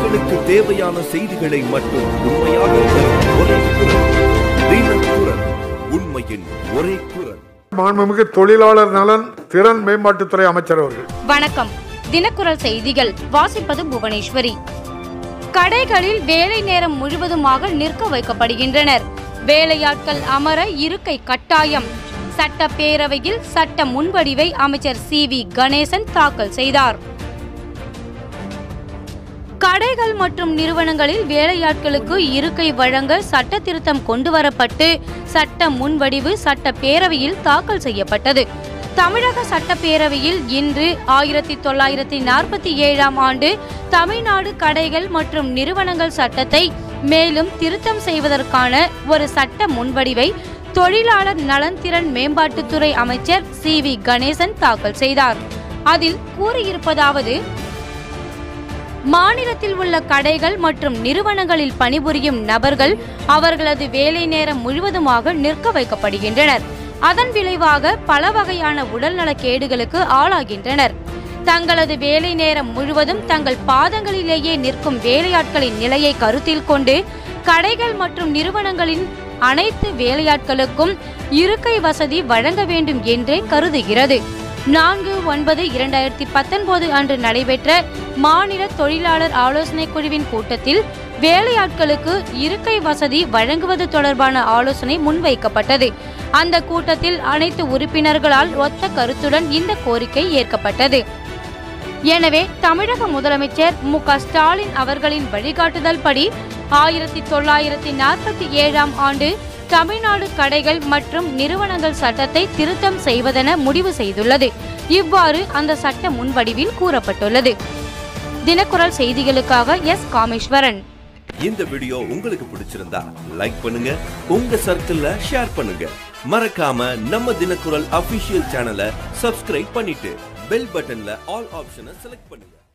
மக்களுக்கு தேவையான செய்திகளை மட்டும் உண்மையாக தரும் ஒரே குரல் தினக்குரல் உண்மையின் ஒரே குரல் மாண்புமிகு தொழிலாளர் நலன் திறன் மேம்பாட்டுத்துறை அமைச்சர் அவர்கள் வணக்கம் தினக்குரல் செய்திகள் வாசிப்பது புவனேஸ்வரி கடைகளில் வேலை நேரம் முழுவதுமாக நிற்க வைக்கப்படுகின்றனர் வேலையாட்கள் அமர இருக்கை கட்டாயம் சட்டப்பேரவையில் சட்ட முன்வடிவை அமைச்சர் சி வி கணேசன் தாக்கல் செய்தார் கடைகள் மற்றும் நிறுவனங்களில் வேலையாட்களுக்கு இருக்கை வழங்க சட்ட திருத்தம் கொண்டுவரப்பட்டு சட்ட முன்வடிவு சட்டப்பேரவையில் தாக்கல் செய்யப்பட்டது தமிழக சட்டப்பேரவையில் இன்று ஆயிரத்தி தொள்ளாயிரத்தி நாற்பத்தி ஏழாம் ஆண்டு தமிழ்நாடு கடைகள் மற்றும் நிறுவனங்கள் சட்டத்தை மேலும் திருத்தம் செய்வதற்கான ஒரு சட்ட முன்வடிவை தொழிலாளர் நலன்திறன் மேம்பாட்டுத்துறை அமைச்சர் சி வி கணேசன் தாக்கல் செய்தார் அதில் கூறியிருப்பதாவது மாநிலத்தில் உள்ள கடைகள் மற்றும் நிறுவனங்களில் பணிபுரியும் நபர்கள் அவர்களது வேலை நேரம் முழுவதுமாக நிற்க வைக்கப்படுகின்றனர் அதன் விளைவாக பல வகையான உடல்நலக் கேடுகளுக்கு ஆளாகின்றனர் தங்களது வேலை நேரம் முழுவதும் தங்கள் பாதங்களிலேயே நிற்கும் வேலையாட்களின் நிலையை கருத்தில் கொண்டு கடைகள் மற்றும் நிறுவனங்களின் அனைத்து வேலையாட்களுக்கும் இருக்கை வசதி வழங்க வேண்டும் என்றே கருதுகிறது நான்கு ஒன்பது இரண்டாயிரத்தி பத்தொன்பது அன்று நடைபெற்ற மாநில தொழிலாளர் ஆலோசனை குழுவின் கூட்டத்தில் வேலையாட்களுக்கு இருக்கை வசதி வழங்குவது தொடர்பான ஆலோசனை முன்வைக்கப்பட்டது அந்த கூட்டத்தில் அனைத்து உறுப்பினர்களால் ஒத்த கருத்துடன் இந்த கோரிக்கை ஏற்கப்பட்டது எனவே தமிழக முதலமைச்சர் மு க ஸ்டாலின் அவர்களின் வழிகாட்டுதல் படி ஆயிரத்தி தொள்ளாயிரத்தி நாற்பத்தி ஏழாம் ஆண்டு தமிழ்நாடு கடைகள் மற்றும் நிறுவனங்கள் சட்டத்தை திருத்தம் செய்வதென முடிவு செய்துள்ளது இவ்வாறு அந்த சட்ட முன்வடிவில் கூறப்பட்டுள்ளது தினக்குரல் செய்திகளுக்காக எஸ் காமேஸ்வரன் இந்த வீடியோ உங்களுக்கு பிடிச்சிருந்தா லைக் பண்ணுங்க உங்க சர்க்கிள்ல ஷேர் பண்ணுங்க மறக்காம நம்ம தினக்குரல் அபிஷியல் சேனலை சப்ஸ்கிரைப் பண்ணிட்டு பெல் பட்டன்ல ஆல் ஆப்ஷனை செலக்ட் பண்ணுங்க